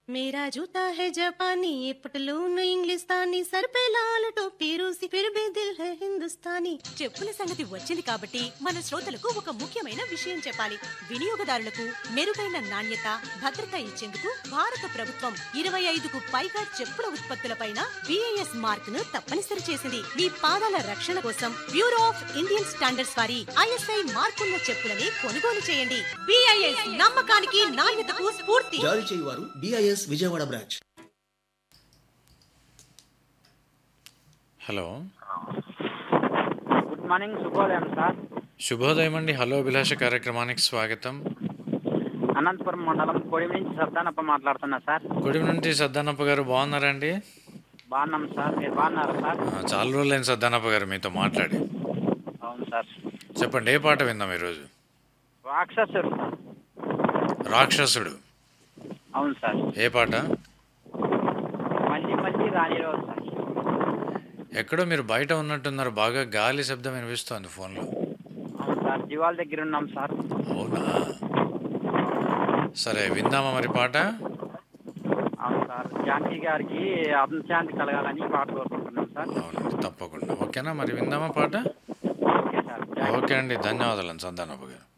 मेरा जूता है जापानी ये पटलून इंग्लिस्तानी सर पे लाल टोपी रूसी फिर भी दिल है हिंदुस्तानी చెప్పుల సంగతి వచ్చింది కాబట్టి మన శ్రోతలకు ఒక ముఖ్యమైన విషయం చెప్పాలి వినియోగదారులకు మెరుగైన నాణ్యత భద్రత ఇచ్చేందుకు భారత ప్రభుత్వం ఇరవై ఐదుకు పైగా చెప్పుల ఉత్పత్తులపైన బిఐఎస్ మార్క్ ను తప్పనిసరి చేసింది మీ పాదాల రక్షణ కోసం బ్యూరో ఆఫ్ ఇండియన్ స్టాండర్డ్స్ వారి ఐఎస్ఐ మార్కున్న చెప్పులని కొనుగోలు చేయండి బిఐఎస్ నమ్మకానికి నాణ్యతకు స్ఫూర్తి జారీ చేయువారు DIS Vijayawada branch hello good morning శుభోదయం సార్ శుభోదయం అండి హలో అభిలాష కార్యక్రమానికి స్వాగతం అనంతపురం మండలం కొడిమి నుంచి సర్దానప్ప మాట్లాడుతున్నా సార్ గుడి నుండి సద్దానప్ప గారు బాగున్నారండి బాగున్నాం సార్ మీరు బాగున్నారా సార్ ఆ, చాలా రోజులైన సద్దానప్ప గారు మీతో మాట్లాడి అవును సార్ చెప్పండి ఏ పాట విందాం ఈరోజు రాక్షసుడు రాక్షసుడు అవును సార్ ఏ పాట మళ్ళీ మళ్ళీ రాని రోజు సార్ ఎక్కడో మీరు బయట ఉన్నట్టున్నారు బాగా గాలి శబ్దం వినిపిస్తోంది ఫోన్లో అవును సార్ దివాల్ దగ్గర ఉన్నాం సార్ అవునా సరే విందామా మరి పాట అవును సార్ జానకి గారికి ఆత్మశాంతి కలగాలని పాట కోరుకుంటున్నాం సార్ అవునండి తప్పకుండా ఓకేనా మరి విందామా పాట ఓకే సార్ ఓకే అండి ధన్యవాదాలు సద్దానప్ప గారు